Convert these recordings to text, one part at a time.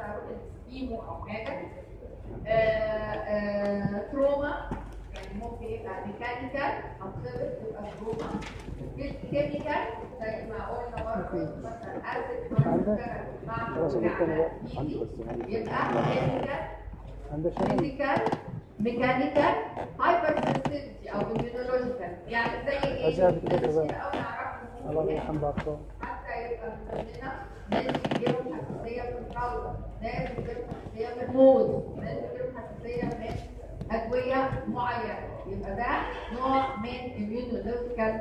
مثلا اروح الكيمو او حاجه آه، آه، تروما يعني ممكن يبقى ميكانيكال او خبط يبقى تروما كيميكال زي ما قلنا برضه مثلا اسيد مع خلاص يا دكتور، أنا يبقى كيميكال عندك شيء فيزيكال ميكانيكال هايبر سنسيتيفيتي او immunological يعني زي ايه؟ أزيد كده كتير بقى. قوي نعرفهم الله يرحم بعضكم حتى يبقى عندنا ناس بيجيلهم حساسيه من الحوض ناس بيجيلهم حساسيه من الموز ناس بيجيلهم حساسيه من ادويه معينه يبقى ده نوع من immunological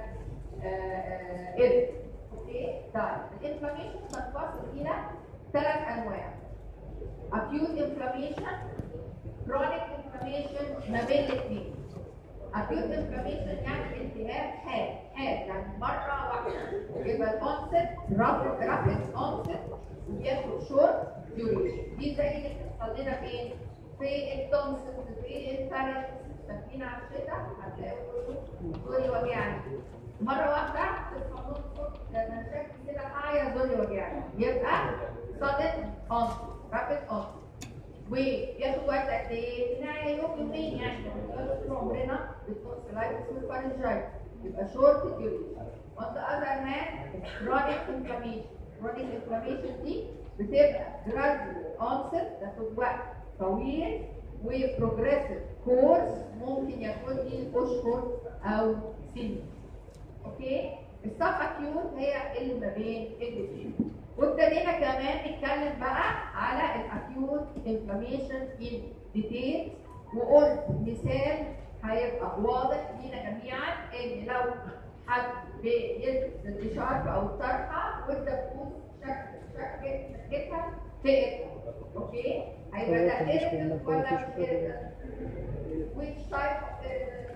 ايرور اوكي طيب الانفلاميشن بتنقسم الى ثلاث انواع acute inflammation chronic inflammation ما بين الاثنين acute inflammation يعني التهاب حاد حاد يعني مرة واحدة يبقى الأونست رابط رابط أونست وياخد شورت duration دي زي اللي بتحصل لنا فين؟ في التونسلز في الفارنكس شايفين على الشتاء هتلاقوا دوري وجعني مرة واحدة تصحى من الصبح لما أنا شكلي كده حاجة دوري وجعني يبقى sudden onset rapid onset وياخد وقت قد ايه؟ نهاية يوم يومين يعني طول عمرنا بالتونسلايتس والفارنجايتس يبقى شورت ديوريشن. On the other hand, chronic inflammation. chronic inflammation دي بتبقى gradual onset تاخد وقت طويل وبروجريسيف كورس ممكن ياخد لي اشهر او سنين. اوكي؟ السب اكيوت هي اللي ما بين الاثنين. وابتدينا كمان نتكلم بقى على الاكيوت انفلاميشن ان ديتيلز وقلت مثال هيبقى واضح لينا جميعا ان لو حد بيلبس الاشارب او الطرحه والدبوس شكل شكل شكلها تقل اوكي هيبقى ده irritant ولا مش irritant which type of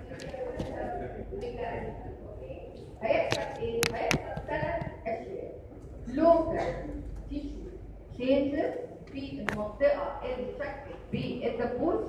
irritant هيحصل ايه؟ هيحصل ثلاث اشياء local tissue changes في المنطقة اللي شكل بالدبوس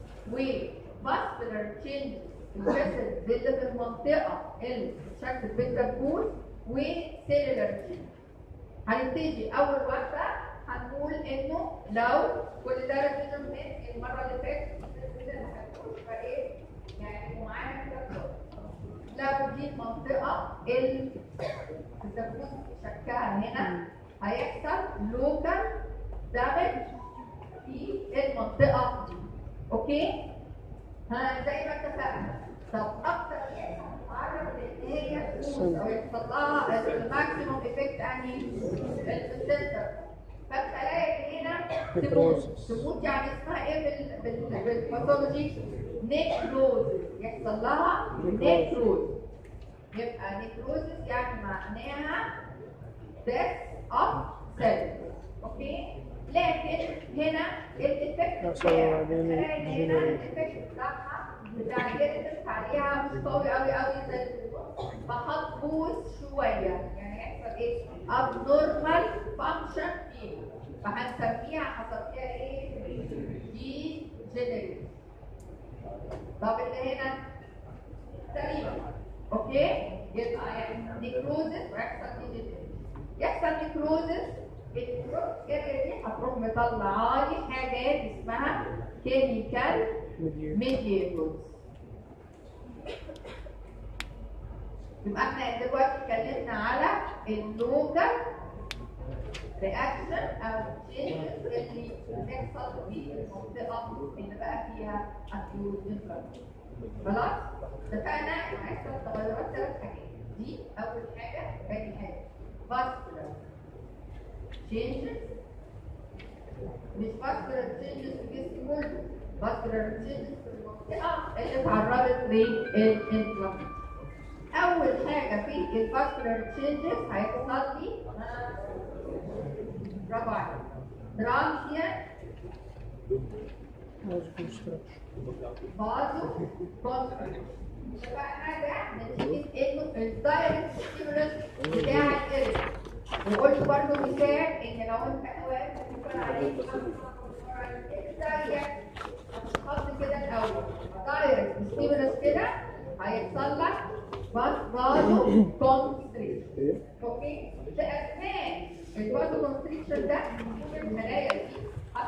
وفاسكولار changes في الجسد اللي في المنطقة اللي شكل بالدبوس وسيلولار changes هنبتدي أول واحدة هنقول إنه لو كل ده ركزنا من المرة اللي فاتت كده هنقول فإيه يعني معانا كده لو دي المنطقة اللي الدبوس شكلها هنا هيحصل لوكال دامج في المنطقة دي اوكي؟ ها زي ما اتفقنا طب اكتر حاجة هتتعرض ان هي تفوز او يحصل لها الماكسيموم افكت انهي السنتر فالخلايا اللي هنا تموت تموت يعني اسمها ايه بال- بال- بالباثولوجي نيكروز يحصل لها نيكروز يبقى نيكروزس يعني معناها death of cells اوكي لكن هنا الافكت ما بتاع شاء الله علينا. الخلايا اللي هنا الافكت بتاعها بتاع الجلد عليها مش قوي قوي قوي زي البوز فهتبوظ شويه يعني يحصل ايه abnormal function فيها فهنسميها حصل فيها ايه دي جينيريك طب اللي هنا تقريبا اوكي يبقى يعني نيكروزس ويحصل ديجيتال يحصل نيكروزس النيكروز كده دي هتروح مطلعه لي حاجات اسمها كيميكال ميدياتورز يبقى احنا دلوقتي اتكلمنا على اللوكال رياكشن او تشينجز اللي بتحصل في المنطقه اللي بقى فيها اكيوت انفلاميشن خلاص اتفقنا ان هيحصل تغيرات ثلاث حاجات دي اول حاجه ثاني حاجه فاسكولار تشينجز مش فاسكولار تشينجز في الجسم كله فاسكولار تشينجز في المنطقه اللي اتعرضت للانفلاميشن اول حاجه في الفاسكولار تشينجز هيحصل لي برافو عليك ترانزيان بازو كونستريكشن اتفقنا ده نتيجه انه الدايركت ستيمولس بتاع الارث وقلت برضه مثال ان لو انت واقف بتكون عليك الدايركت هتحط كده الاول دايركت ستيمولس كده هيحصل لك باز بازو كونستريكشن اوكي في اثناء البازو كونستريكشن ده الخلايا دي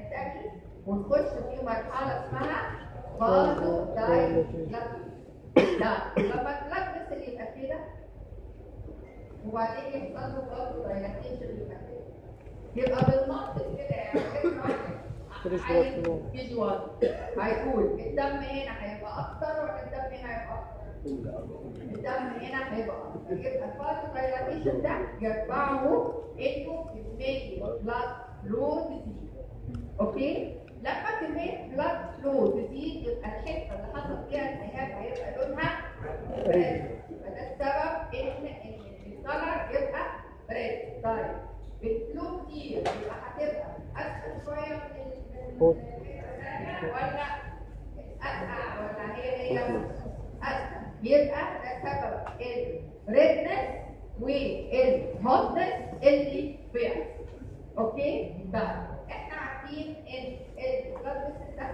هيرتقي ونخش في مرحله اسمها بازو دايلاتيشن لا لما تلبس اللي يبقى كده وبعدين يحصل له برضه دايلاتيشن يبقى كده يبقى بالمنطق كده يعني Finish blood flow. فيجوال هيقول الدم هنا هيبقى اكتر ولا الدم هنا هيبقى اكتر؟ الدم هنا هيبقى اكتر يبقى الفاز دايلاتيشن ده يتبعه انه كميه بلاد فلو تزيد اوكي؟ لما كميه بلاد فلو تزيد يبقى الحته اللي حصل فيها التهاب هيبقى لونها ريد يبقى ده السبب ان ان الكلر يبقى ريد طيب الفلو كتير يبقى هتبقى اسهل شويه من ال- فوق. ولا اسقع ولا هي هي اسهل يبقى ده سبب الريدنس والهوتنس اللي بيحصل اوكي طيب احنا عارفين ان البلد ده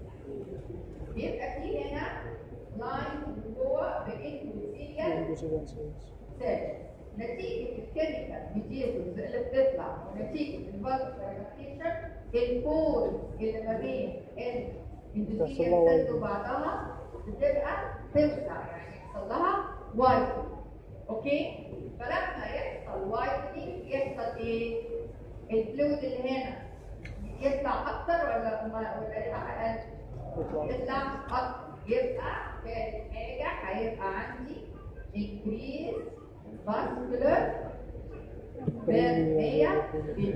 بيبقى فيه هنا لاين من جوه بالاندوثيليال Endothelial cells. سيل نتيجة الكيميكال ميديتورز اللي بتطلع ونتيجة الفالفايريشن البورز اللي ما بين الاندوثيليال سيلز وبعضها بتبقى توسع يعني يحصل لها وايتنج اوكي فلما يحصل وايتنج يحصل ايه؟ الفلويد اللي هنا يطلع اكتر ولا ما ولا يطلع اقل؟ يطلع. يطلع اكتر يبقى ثالث حاجه هيبقى عندي increase vascular permeability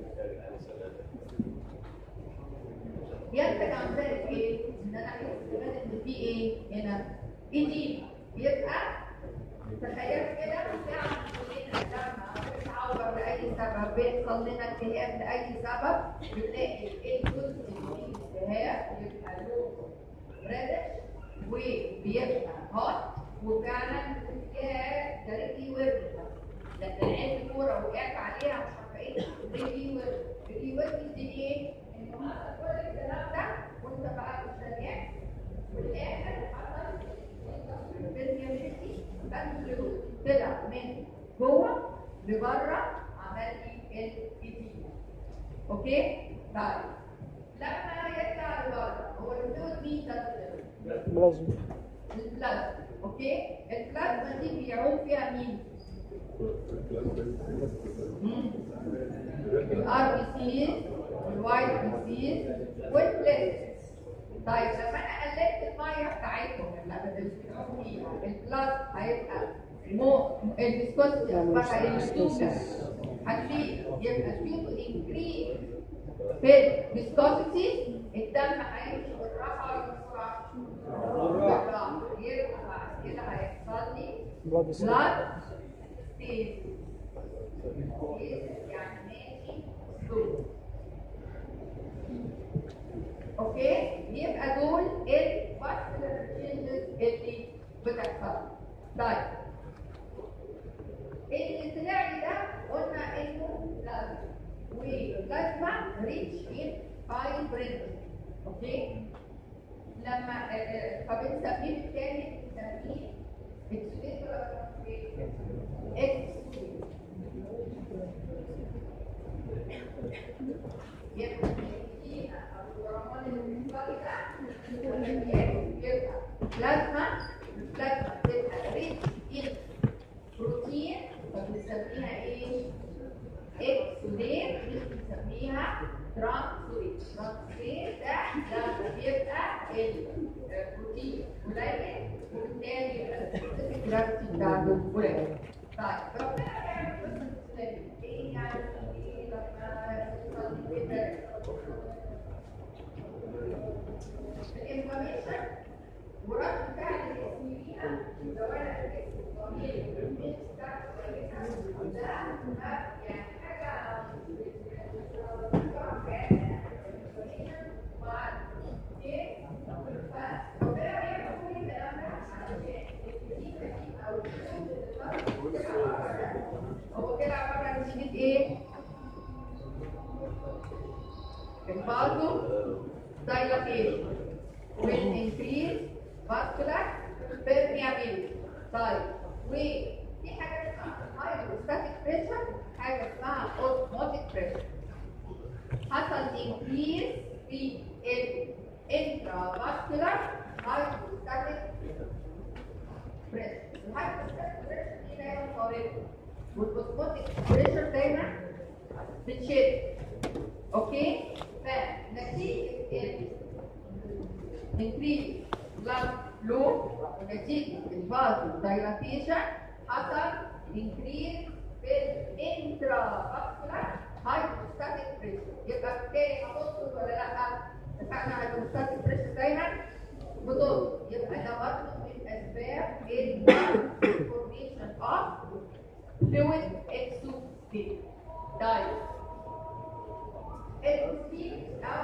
ينتج عن ذلك ايه؟ ان انا احس كمان ان في ايه هنا؟ ايدي يبقى تخيل كده بتعمل كلنا لما بنتعور لاي سبب بيحصل لنا التهاب لاي سبب بنلاقي الجزء اللي فيه التهاب يبقى له ريدش وبيبقى هوت وفعلا يا ده رجلي ورد لكن لعبت كوره وقعت عليها مش عارفه ايه رجلي ورد رجلي ورد دي ايه؟ ان حصل كل الكلام ده وانت بقى مستنياك وفي الاخر حصل الفيزيولوجي الفلويد طلع من جوه لبره عمل لي الايديم اوكي؟ طيب لما يطلع لبره هو الفلويد مين ده؟ بلازما البلازما اوكي البلازما دي بيعوم فيها مين الار بي سي والوايت بي سي والبليتس طيب لما انا قللت الميه بتاعتهم اللي مش بيعوموا فيها البلاد هيبقى مو الفيسكوستي اصبح ايه هتزيد يبقى الفيوتو انكريز في الفيسكوستي الدم هيمشي بالراحه ولا بسرعه؟ بالراحه يبقى بعد كده هيحصل لي بلاد سيل blood stasis يعني ماشي slow اوكي يبقى دول الفاسكولار تشينجز اللي بتحصل طيب اللي طلع لي ده قلنا انه بلازما وبلازما ريتش ان فايبرين اوكي لما آه، آه، فبنسميه بالتالي بنسميه اكسوديت ولا اكسوديت يبقى الدقيقة أو الهرمون المنفردة يبقى بلازما البلازما بتبقى ريتش ان بروتين فبنسميها ايه؟ اكسوديت مش بنسميها ترانسوليت ترانسوليت ده لما بيبقى البروتين قليل وبالتالي يبقى السبيسيفيك جرافيتي بتاعته قليل طيب ربنا بيعمل قصه السلام ايه يعني ايه لما يحصل كده الانفورميشن ورد فعل الاسم ليها لو انا الاسم ضمير مش بتاعت ده يعني حاجه هو كده عباره عن شيء ايه؟ البازو dilatation will increase vascular permeability طيب وفي حاجه اسمها hydrostatic pressure حاجه اسمها osmotic pressure حصل increase في الانترافاسكولار هايدروستاتيك بريشر الهايدروستاتيك بريشر دي دايما قوية والأوسموتيك بريشر دايما بتشد اوكي فنتيجة ال increase blood flow نتيجة الفازو dilatation حصل increase في الانترافاسكولار هايدروستاتيك بريشر يبقى بالتالي هتظبط ولا لا؟ اتفقنا على الهايدروستاتيك بريشر دايما بتظبط يبقى ده برضه من اسباب الفورميشن اوف fluid exudate دايت الأسفين أو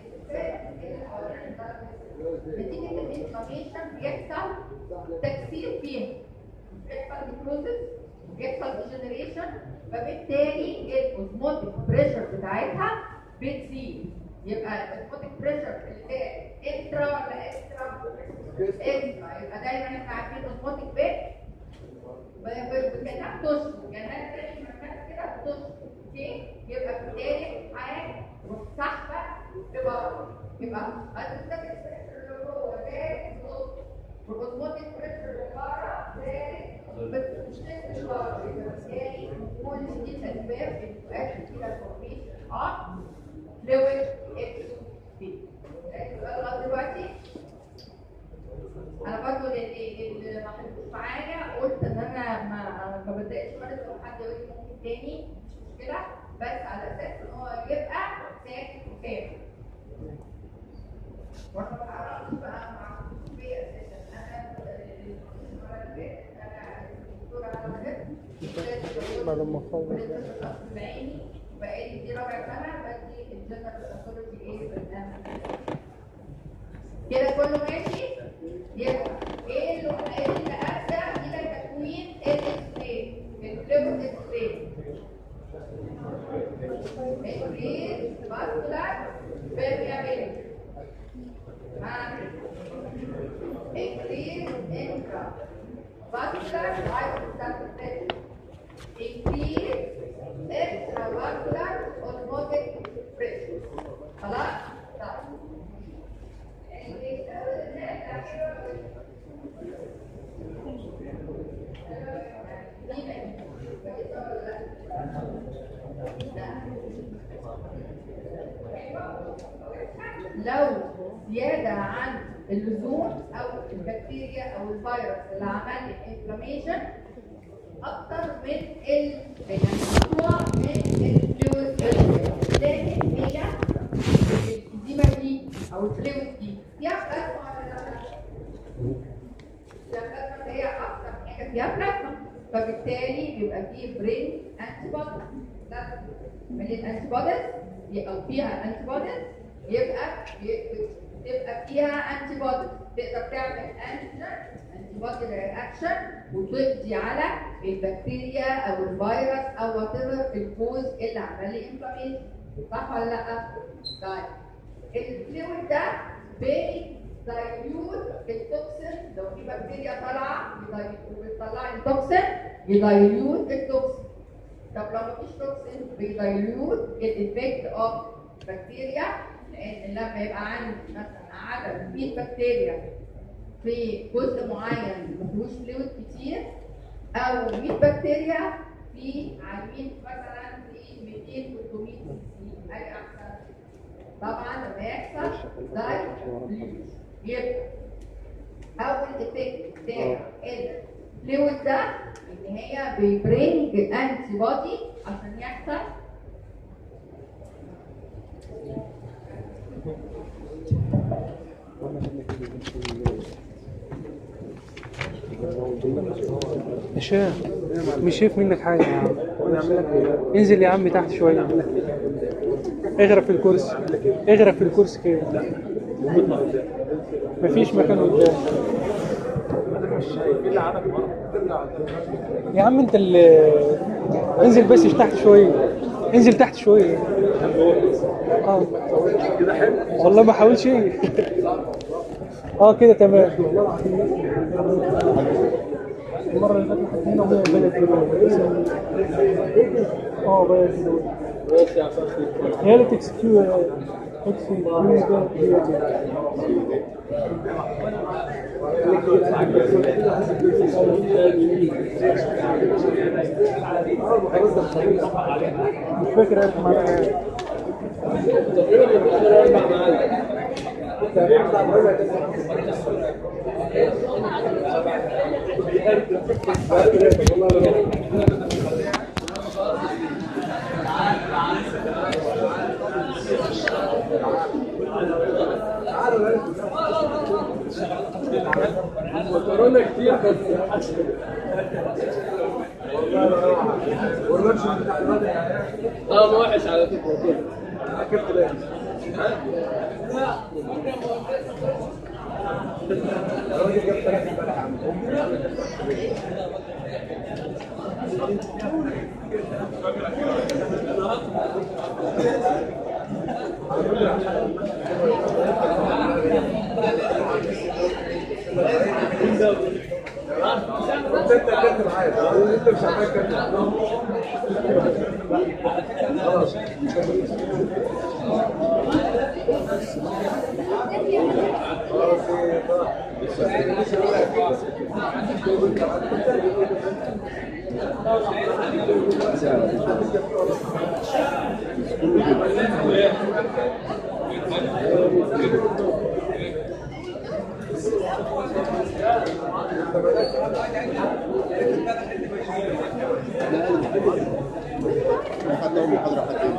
نتيجة الانفلاميشن بيحصل تكسير فيها بيحصل نيكروزس بيحصل ديجنريشن فبالتالي الاوزموتيك بريشر بتاعتها بتزيد يبقى الاوزموتيك بريشر اللي هي انترا ولا اكسترا؟ اكسترا يبقى دايما احنا عارفين الاوزموتيك بيت كانها بتشفط كانها بتعمل مكان كده بتشفط اوكي يبقى بالتالي حاجه سحبه لبره يبقى الستاتيك بريشر اللي هو دارس والاوزموتيك بريشر اللي بره دارس بس مش نفس البره يبقى بالتالي كل دي الاسباب اللي بتؤدي الى الفورميشن اوف فلويد اكسوتي لغايه دلوقتي انا برضو اللي اللي ما حضرتوش معايا قلت ان انا ما ما بداتش خالص لو حد يقول لي ممكن تاني مش مشكله بس على اساس ان هو يبقى ساكت وفاهم وانا ما بعرفش بقى مع الخصوصيه اساسا انا انا الدكتوره بعد ما اخلص بعيني بقالي دي رابع سنه بدي الجنرال اثورتي ايه برنامج كده كله ماشي يبقى ايه اللي ايه اللي ادى الى تكوين الاكسري الفلويد اكسري increase vascular permeability ها increase intra vascular hydrostatic pressure increase extravascular osmotic pressure خلاص طيب لو زيادة عن اللزوم أو البكتيريا أو الفيروس اللي عمل لي انفلاميشن أكتر من ال يعني أقوى من الفلويد لكن هي الإنزيمة دي أو الفلويد دي فيها بلازما ولا لا؟ فيها بلازما هي أكتر حاجة فيها بلازما فبالتالي بيبقى فيه برين أنتي بوديز من الأنتي بوديز أو فيها أنتي بوديز يبقى تبقى فيها انتي بودي تقدر تعمل انتيجين انتي بودي رياكشن وتقضي على البكتيريا او الفيروس او وات ايفر الكوز اللي عمل لي انفلاميشن صح ولا لا؟ طيب الفلويد ده بيدايليوت التوكسين لو في بكتيريا طالعه بيطلع التوكسين يدايليوت التوكسين طب لو مفيش توكسين بيدايليوت الافكت اوف بكتيريا لان لما يبقى عندي مثلا عدد 100 بكتيريا في جزء معين ما فيهوش فلويد كتير او 100 بكتيريا في عايمين مثلا في 200 300 سي اي احسن طبعا لما يحصل داي يبقى اول افكت بتاع الفلويد ده ان هي بيبرينج انتي بودي عشان يحصل يا شيخ مش شايف منك حاجة يا عم انزل يا عم تحت شوية اغرق في الكرسي اغرق في الكرسي كده مفيش مكان قدام يا عم انت اللي انزل بس تحت شوية انزل تحت شوية اه والله ما حاولش شيء اه كده تمام المرة اللي فاتت حكينا وهي بلد دلوقتي اه بلد دلوقتي ماشي يا فخري هي اللي تكسكيو اكسكيو ده مش فاكر ايه معناها ايه تقريبا من خلال اربع معالم مكرونه كتير بس طعم وحش على فكره كده خدنا محاضرة حكيم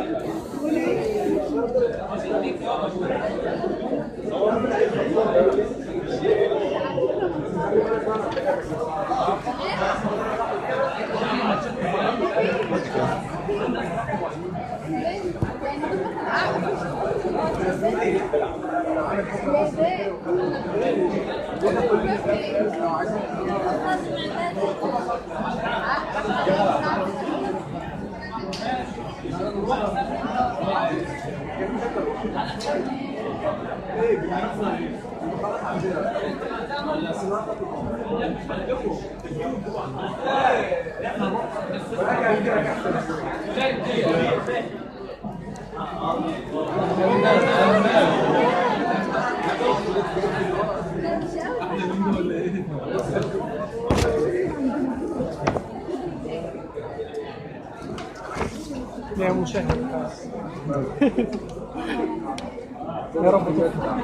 يا مشاهد يا رب تفتح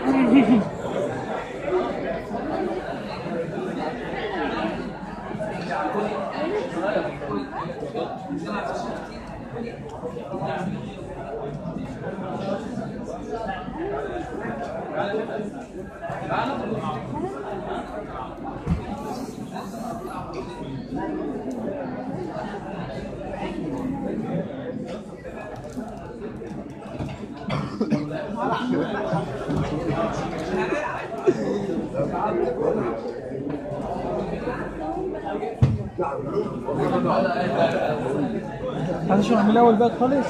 هنشرح من الاول بقى خالص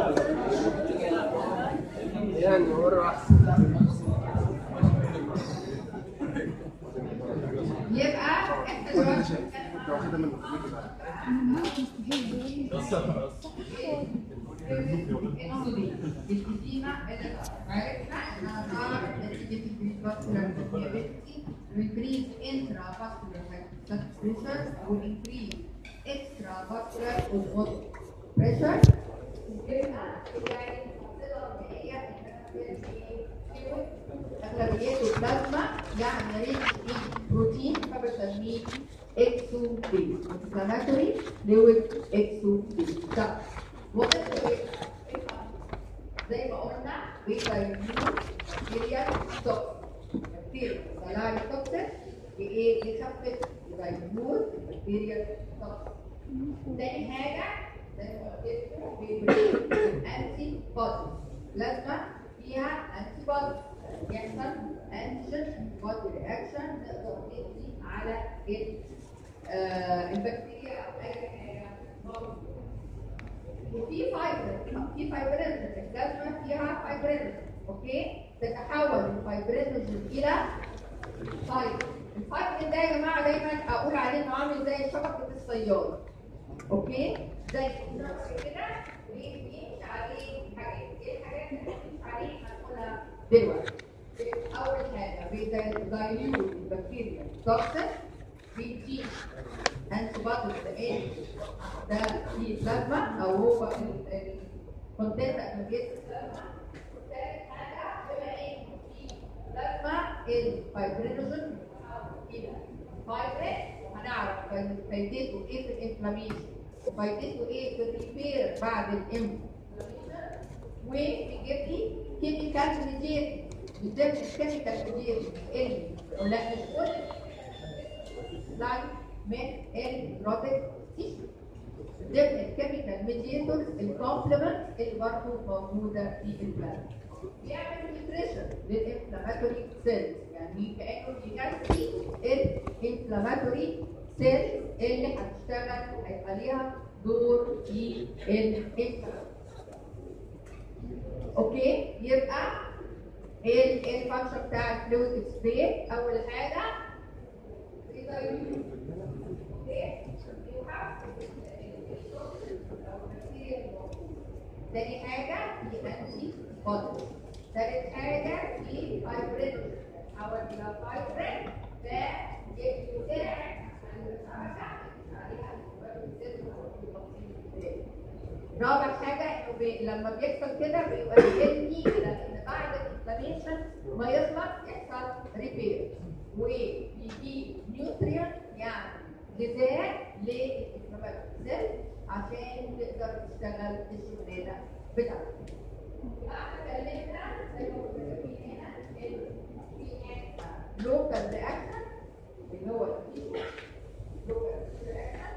يعني مرة أحسن يبقى احنا دلوقتي الإديمة اللي عرفنا إنها ظهرت نتيجة الفيسكولار permeability increase intravascular blood pressure أو increase extravascular osmotic pressure يبقى يعني الصلة اللي هي أغلبيته بلازما يعني ريتش بروتين فبسميه اكسو بي انفلاماتوري لويد اكسو بي طب وقت زي ما قلنا بيتا يميون بكتيريا توكس بكتيريا سلاي توكسس بايه يخفف يبقى يموت بكتيريا توكس تاني حاجه زي ما قلت لكم بيبريد انتي بودي لازمه فيها انتي بودي يحصل انتيجين بودي رياكشن نقدر نقضي على ال- آه، البكتيريا او اي حاجه موجودة. وفي فايبر في فايبرينوجين الجزمه فيها فايبرينوجين اوكي تتحول الفايبرينوجين الى فايبر الفايبر ده يا جماعه دايما اقول عليه انه عامل زي شبكه الصياد اوكي زي كده ويمشي عليه حاجات ايه الحاجات اللي بيمشي عليه هنقولها دلوقتي اول حاجه بيدايليوت البكتيريا توكسين بيدي انتي بوديز ايه ده في بلازما او هو الكونتنت اكتيفيت بلازما ثالث حاجه بما ان في بلازما الفايبرينوجين كده فايبرين هنعرف فايدته ايه في الانفلاميشن وفايدته ايه في الريبير بعد الانفلاميشن وبيجيب لي كيميكال ميديت بالذات الكيميكال ميديت اللي لا مش كل لاين من البروتيك تيشو ضمن الكيميكال ميديتورز الكومبلمنت اللي برضه موجوده في البلد بيعمل نيوتريشن للانفلاماتوري سيلز يعني كانه بيغذي الانفلاماتوري سيلز اللي هتشتغل وهيبقى ليها دور في الانفلاماتوري اوكي يبقى ايه ايه الفانكشن بتاع الفلويد اكسبريت اول حاجه تاني حاجة في أنتي بودي تالت حاجة في فايبرين أو إلى فايبرين فيساعد رابع حاجة إنه بي... لما بيحصل كده بيؤدي إلى إن بعد الانفلاميشن ما يخلص يحصل ريبير ويجيب نيوتريانت يعني غذاء للانفلاماتوري سيل عشان تقدر تشتغل الشغلانه بتاعتك. احنا اتكلمنا زي ما قلنا في هنا في لوكال رياكشن اللي هو لوكال رياكشن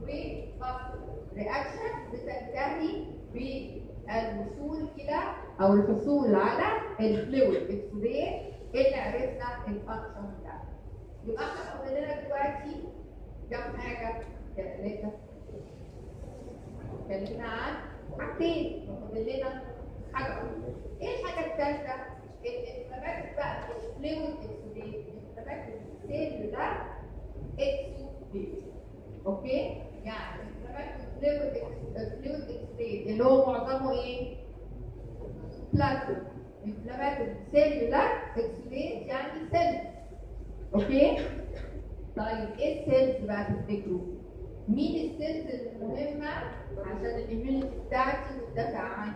رياكشن بتنتهي بالوصول الى او الحصول على الفلويد اكسبريت اللي عرفنا الفانكشن بتاعته. يبقى احنا قلنا لنا دلوقتي كم حاجه؟ ثلاثه اتكلمنا عن حاجتين فاضل لنا حاجه واحدة. ايه الحاجه الثالثه؟ الانفلامات بقى الفلويد اكسوديت الانفلامات السيل ده اكسوديت اوكي؟ يعني الانفلامات الفلويد الفلويد اكسوديت اللي هو معظمه ايه؟ بلازما انفلامات السيلولار اكسوديت يعني سيل اوكي؟ طيب ايه السيلز بقى تفتكروا؟ مين السيلز المهمة عشان الاميونيتي بتاعتي وتدافع عني؟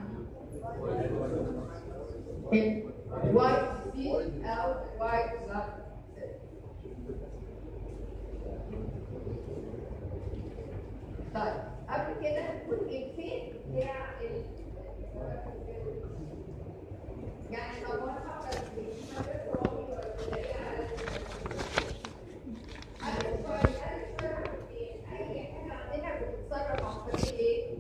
الوايت سيل او الوايت بلاد طيب قبل كده هنقول ايه فين بتاع ال يعني لو انا هقدر اي حاجه عندنا بتتصرف عن طريق ايه؟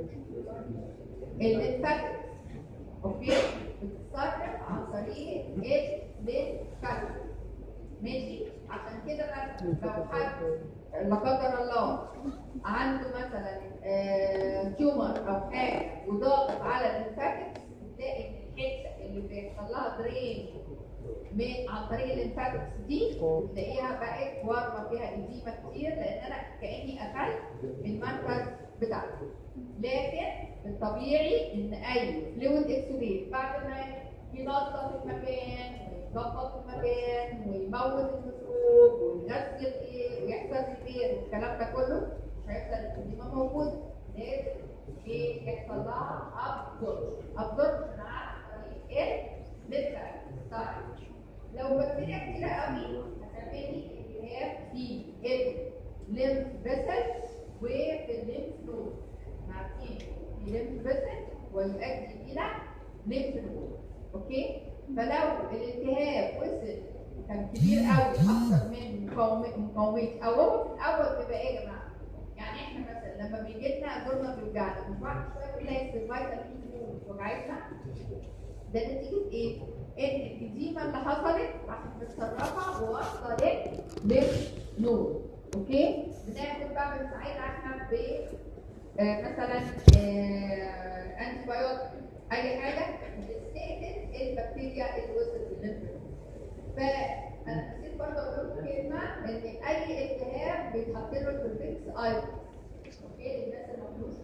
الانفكت اوكي بتتصرف عن طريق الانفكت ماشي عشان كده بقى لو حد لا قدر الله عنده مثلا تيومر او حاجه وضاغط على الانفكت تلاقي ان الحته اللي بيحصل لها درين من عن طريق الانفكتس دي تلاقيها بقت ورمه فيها اديمه كتير لان انا كاني قفلت المنفذ بتاعته لكن الطبيعي ان اي فلويد اكسوديت بعد ما ينظف المكان ويظبط المكان ويموت الميكروب ويغسل ايه ويحصل ريبير والكلام ده كله مش هيحصل الاديمه موجوده لازم ايه يحصل لها ابزوربشن ابزوربشن عن طريق ايه؟ بالفعل طيب لو بكتيريا كتيرة قوي هتعملي التهاب في الليمف فيسلز وفي الليمف نود عارفين في ليمف فيسل ويؤدي الى ليمف نود اوكي فلو الالتهاب وصل كان كبير قوي اكتر من مقاومات مقاومات او هو في الاول بيبقى ايه يا جماعه؟ يعني احنا مثلا لما بيجي لنا دورنا بيوجعنا مش بعد شويه بنلاقي الفيتامين وجعتنا ده نتيجه ايه؟ ان الاديمه اللي حصلت راحت متصرفه وواصله للنور اوكي؟ بناخد بقى بنساعدها احنا ب آه مثلا آه انتي بايوتيك اي حاجه بتستقتل البكتيريا اللي وصلت للنور فانا نسيت برضه اقول لكم كلمه ان اي التهاب بيتحط له البرفكس ايضا اوكي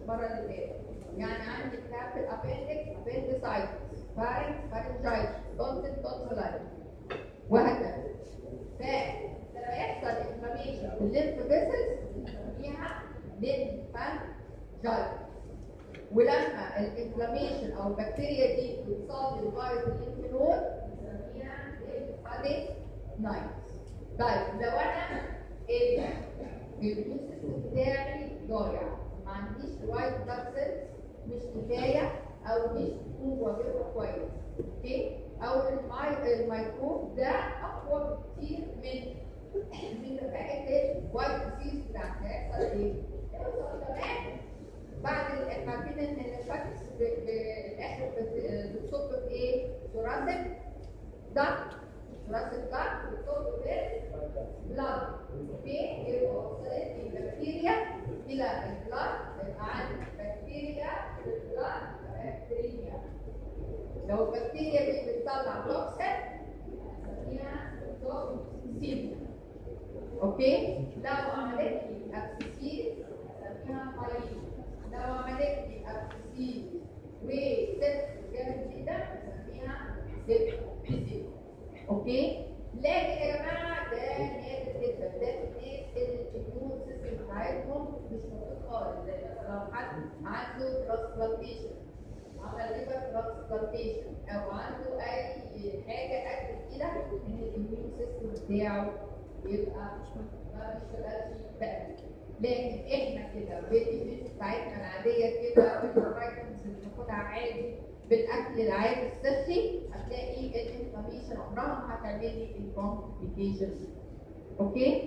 المره اللي فاتت يعني عندي كتاب في الابندكس appendicitis pharynx pharyngitis tonsil tonsillitis وهكذا فلما يحصل انفلاميشن في الليمف فيسلز بنسميها ليمفانجايتس ولما الانفلاميشن او البكتيريا دي بتصاب الفيروس الليمف نود بنسميها ليمفاتيك نايتس طيب لو انا الاميون سيستم بتاعي ضايع ما عنديش وايت بلاد سيلز مش كفايه او مش بتكون واجبه كويس اوكي او الماي- الميكروب ده اقوى بكتير من من كفاءه الوايت سيلز بتاعتي هيحصل ايه؟ هيحصل كمان بعد ال- احنا عارفين ان الفاكس بالاخر بت- بتصب في ايه؟ ثوراسيك ضغط ثوراسيك ضغط بتصب في بلاد اوكي يبقى وصلت البكتيريا الى البلاد يبقى عندي بكتيريا في البلاد بكتيريا لو البكتيريا دي بتطلع توكسين نسميها توكسين اوكي لو عملت لي ابسيسيس نسميها مايلين لو عملت لي ابسيسيس وست جامد جدا نسميها سيبسيس اوكي لكن يا جماعه ده نادر جدا ده الناس اللي الاميون سيستم بتاعتهم مش موجود خالص زي مثلا لو حد عنده ترانسبلانتيشن عمل ليفر ترانسبلانتيشن او عنده اي حاجه ادت الى ان الاميون سيستم بتاعه يبقى ما بيشتغلش تقريبا لكن احنا كده بالديفينس بتاعتنا العاديه كده بالفيتامينز اللي بناخدها عادي بالاكل العادي الصحي هتلاقي الانفلاميشن عمرها ما هتعمل لي الكومبليكيشنز اوكي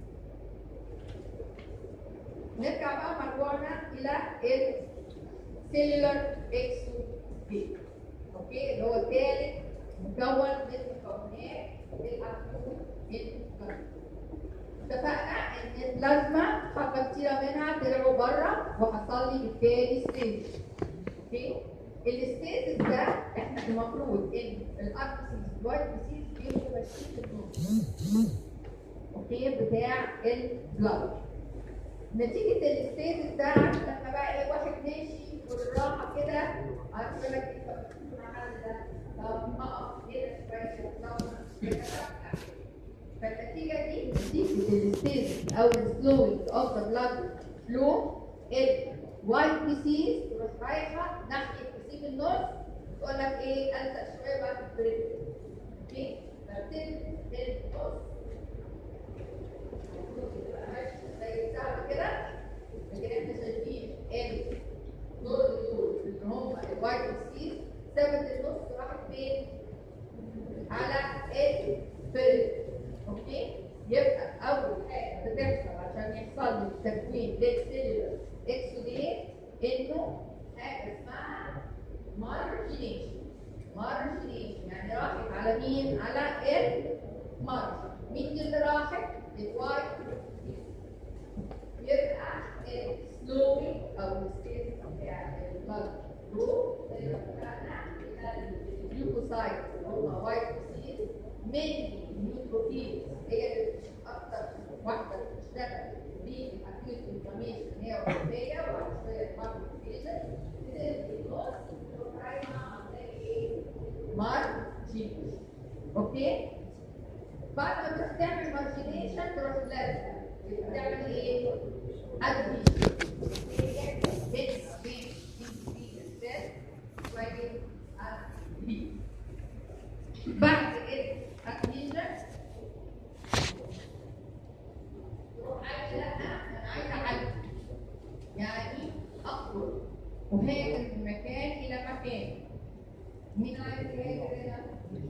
نرجع بقى مرجوعنا الى السيلولر اكسوديت اوكي اللي هو ثالث مكون من مكونات الاكسود الانفلاميشن اتفقنا ان البلازما حبه كتيره منها طلعوا بره وحصل لي بالتالي ستيج اوكي الستيتس ده احنا المفروض ان الاركسيس وايت ديسيز بيبقوا ماشيين في النص اوكي بتاع البلاد نتيجة الستيتس ده عارف لما بقى ايه واحد ماشي بالراحة كده عارف يقول لك ايه طب المحل ده طب اقف كده شوية طب كده فالنتيجة دي نتيجة الستيتس او السلوينج اوف ذا بلاد فلو الوايت ديسيز تروح رايحة ناحية تسيب النص تقول لك ايه الزق شوية بعد البريد اوكي فبتنزل النص زي السهم كده لكن احنا شايفين ان دول دول اللي هم الوايت سيز ثابت النص راحت فين؟ على الفرد اوكي؟ يبقى اول حاجه بتحصل عشان يحصل لي تكوين للسيلولر اكسوديت انه حاجه اسمها مارجينيشن مارجينيشن يعني راحت على مين؟ على المارج مين اللي راحت؟ الوايت يبقى السلوي او الستيت بتاع البلد فلو زي ما اتفقنا الجلوكوسايد اللي هم وايت سيز من النيوتروفيلز هي اللي اكتر واحده بتشتغل بالاكيوت انفلاميشن هي وظيفيه وبعد شويه الماركتيشن بتنزل النص تروح رايحه عامله ايه؟ مارجينيشن اوكي؟ بعد ما تروح تعمل مارجينيشن تروح لازقه تعمل ايه؟ ادميشن بس بين كويس بعد الادميشن تروح عايزه لا انا عايزه اعدي يعني اخرج وهاجر من مكان الى مكان مين عايز يهاجر هنا؟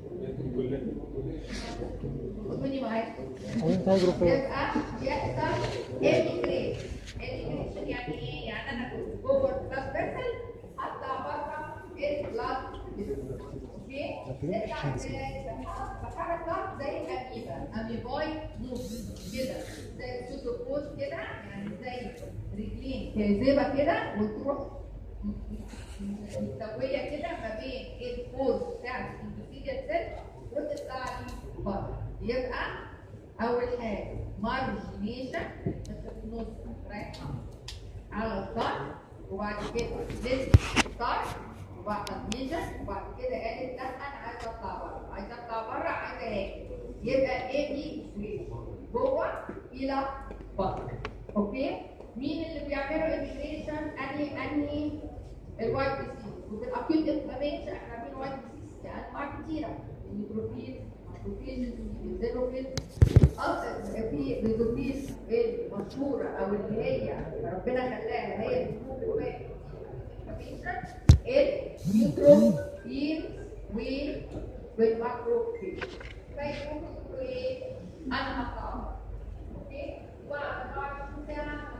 خدوني معاك وانت هاجروا فين؟ يبقى يحصل emigration emigration يعني ايه؟ يعني انا كنت جوه البلاد فيسل اطلع بره البلاد اوكي؟ تطلع ازاي؟ بحركه زي الاميبا اميباي موف كده زي السوتوبوز كده يعني زي رجلين كاذبه كده وتروح مستويه كده ما بين الفورس بتاع الاندوثيليال سيل وتطلع لي بره يبقى اول حاجه مارجينيشن بس في النص رايحه على الظهر وبعد كده لسه ستارت وبعد ميجر وبعد كده قالت لا انا عايزه اطلع بره عايزه اطلع بره عايزه هاجي يبقى ايه دي سويتش جوه الى بره اوكي مين اللي بيعملوا انتجريشن انهي انهي الوايت ديسيز وفي الاكيوت انفلاميشن احنا عاملين وايت ديسيز انواع كتيره النيتروفيل النيتروفيل الزيروفيل اصلا في النيتروفيل المشهوره او اللي هي ربنا خلاها هي اللي تكون الواحد النيوتروفيل والماكروفيل فيكون ايه انا هطلع اوكي وبعد 24 ساعه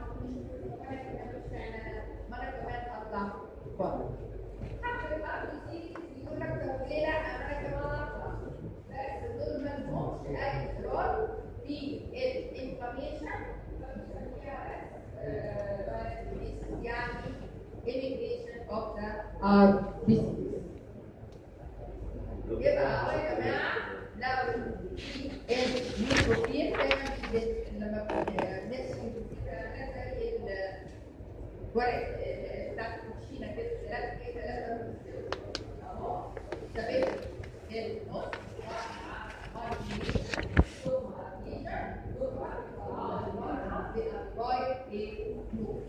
ما انا كمان اطلع بره حتى بقى بيجي يقول لك طب ليه لا انا كمان اطلع بس دول ما لهمش اي اضرار في الانفلاميشن يعني immigration of the RBCs يبقى يا جماعه لو في النيوتروفيل دايما بت- لما بنسي الورق بتاعت الكوتشينه كده ثلاث كده ثلاثه اهو ثابت النص واحد ثم ليتر ثم لغايه ايه نور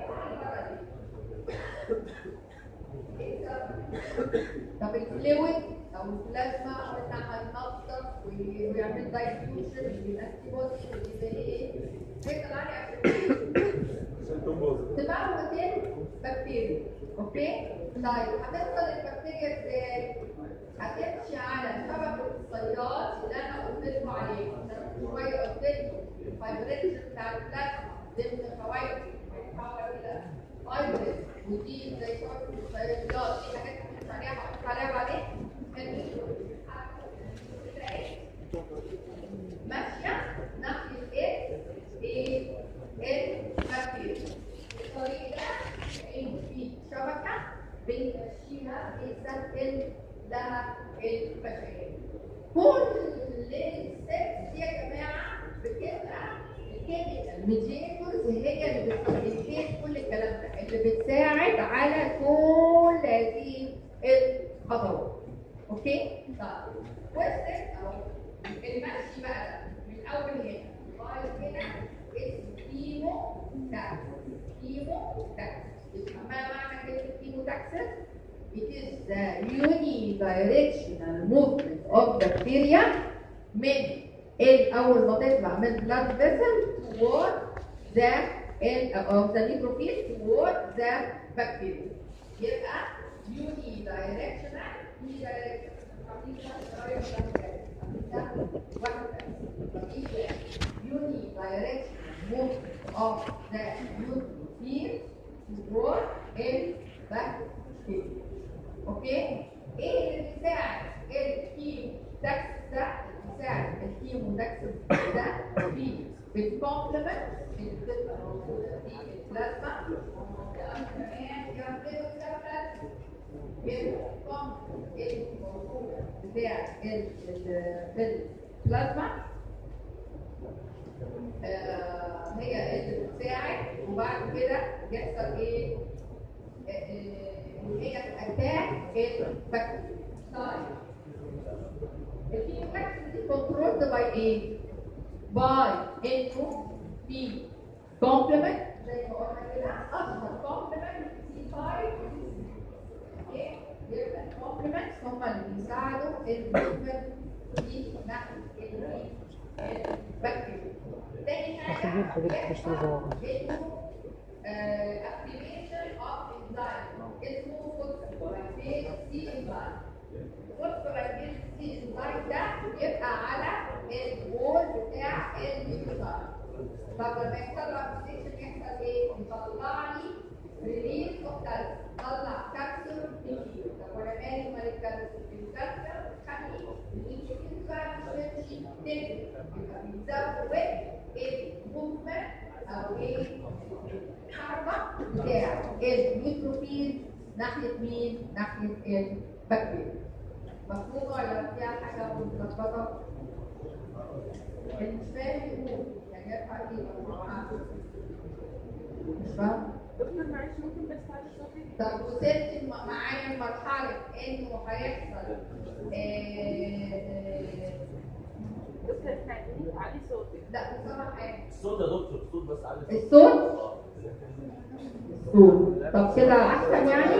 طب الفلويد او البلازما قلنا هينظف ويعمل دايفيوجن الانتي بودي ويبقى ايه؟ هيطلع لي تموت البكتيريا اوكي؟ طيب هتحصل البكتيريا ازاي؟ هتمشي على شبكه الصياد اللي انا قلت لكم عليه أنا من شويه قلت لكم الفايبريشن بتاع البلازما ضمن فوائد بيتحول الى فايبريد ودي زي شبكه الصياد دي حاجات هنحط عليها هحط عليها بعدين ماشيه ناحيه ايه؟ ايه؟ البكتيريا الطريق ده إن في شبكه بنمشيها بنسهل لها البشريه كل الستبس دي يا جماعه بتبقى الكيميكال ميديتورز هي اللي بتفيد كل الكلام ده اللي بتساعد على كل هذه الخطوات اوكي؟ طيب وصلت اهو المشي بقى ده من اول هنا لغايه هنا اسمه كيمو تاكسس كيمو تاكسس ما معنى كلمه كيمو تاكسس؟ It is the unidirectional movement of bacteria من ال اول ما تطلع من blood vessel toward the ال of the neutrophil toward the bacteria يبقى unidirectional unidirectional movement of the neutrophil toward البكتيريا اوكي ايه اللي بيساعد الكيمو تاكس ده بيساعد الكيمو تاكس ده في بالكومبلمنت اللي بتبقى موجوده في البلازما كمان يعملوا كمان بالكومبلمنت اللي موجوده بتاع ال- ال- في البلازما آه، هي اللي بتساعد وبعد كده يحصل ايه؟ آه، آه، هي اتاك البكتيريا. طيب الفيوكاكس دي كنترولد باي ايه؟ باي انه في كومبلمنت زي ما قلنا كده اشهر كومبلمنت في 5 اوكي يبقى الكومبلمنتس هم اللي بيساعدوا الموفمنت في ناحيه ال- البكتيريا. تاني حاجه واخدين حاجات بتشتغل جوه. activation of enzyme اسمه phospholipase C enzyme phospholipase C enzyme ده بيبقى على الوول بتاع النيوكليوتايد طب لما يحصل له activation يحصل ايه؟ يطلع لي ريليز اوف كالسيوم طلع كالسيوم كتير طب وانا مالي مال الكالسيوم الكالسيوم خليه الانسولين بقى مش تمشي تجري يبقى بيزود الموفمنت او ايه الحركه بتاع النيوتروفيل ناحيه مين؟ ناحيه البكتيريا مفهوم ولا فيها حاجه متلخبطه؟ اللي مش فاهم يقول يعني يرفع ايده مش فاهم؟ دكتور معلش ممكن بس تعالي صوتي طب وصلت م- معايا لمرحلة إنه هيحصل آه، دكتور اسمعيني تعالي صوتي لا بصراحة حاجة الصوت يا دكتور الصوت بس عالي الصوت الصوت طب كده أحسن يعني؟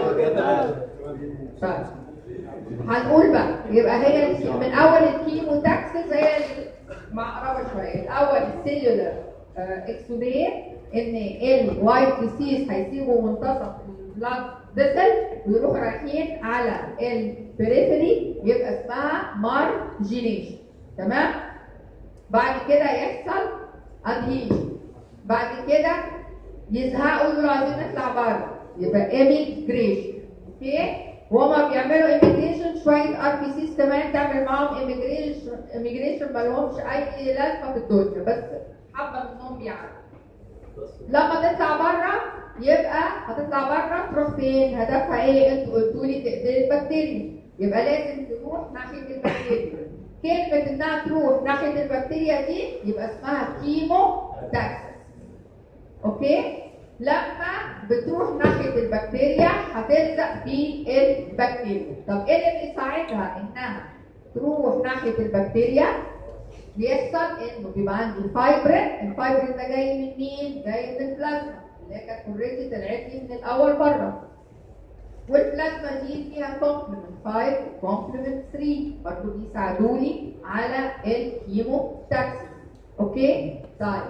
طيب هنقول بقى يبقى هي الك- من اول الكيمو تاكسس هي مقربه شويه الاول السيلولر اكسوديت ان الوايت ديسيز هيسيبوا منتصف البلاد فيسل ويروحوا رايحين على البريفري يبقى اسمها مارجينيشن تمام بعد كده يحصل ادهيشن بعد كده يزهقوا يقولوا عايزين نطلع بره يبقى ايميجريشن اوكي وهما بيعملوا ايميجريشن شويه ار بي سيز كمان تعمل معاهم ايميجريشن ايميجريشن ما لهمش اي لازمه في الدنيا بس حبه منهم بيعرفوا لما تطلع بره يبقى هتطلع بره تروح فين؟ هدفها ايه؟ انتوا قلتوا لي تقتل البكتيريا يبقى لازم تروح ناحيه البكتيريا كلمه انها تروح ناحيه البكتيريا دي يبقى اسمها كيمو تاكسس اوكي؟ لما بتروح ناحيه البكتيريا هتلزق في البكتيريا طب ايه اللي بيساعدها انها تروح ناحيه البكتيريا بيحصل انه بيبقى عندي فايبرين الفايبرين ده جاي من مين جاي من البلازما اللي هي كانت اوريدي طلعت لي من الاول بره والبلازما دي فيها كومبلمنت 5 وكومبلمنت 3 برضه بيساعدوني على الكيمو تاكسس اوكي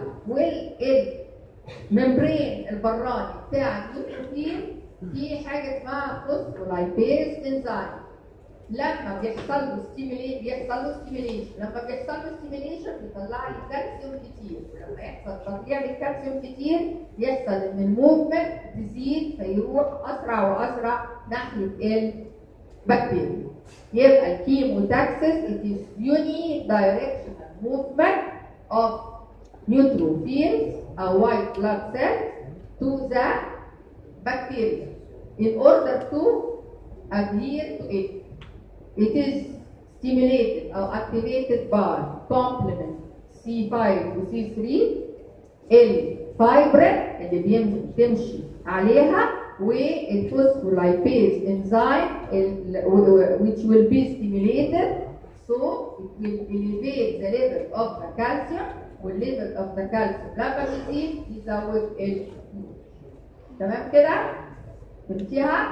طيب والممبرين البراني بتاع النيوتروفيل في حاجه اسمها فوسفولايبيز انزيم لما بيحصل له ستيميليشن بيحصل له ستيميليشن لما بيحصل له ستيميليشن بيطلع لي كالسيوم كتير ولما يحصل تطليع للكالسيوم كتير يحصل ان الموفمنت تزيد فيروح اسرع واسرع ناحيه البكتيريا يبقى الكيموتاكسس it is unidirectional movement of neutrophils or white blood cells to the bacteria in order to adhere to it It is stimulated or activated by complement C5 و C3 الفايبرين اللي بيم- بتمشي عليها والفوسفولايبيز enzyme ال- و- و- which will be stimulated so it will elevate the level of the calcium والlevel of the calcium لما بيزيد يزود ال تمام كده؟ فهمتيها؟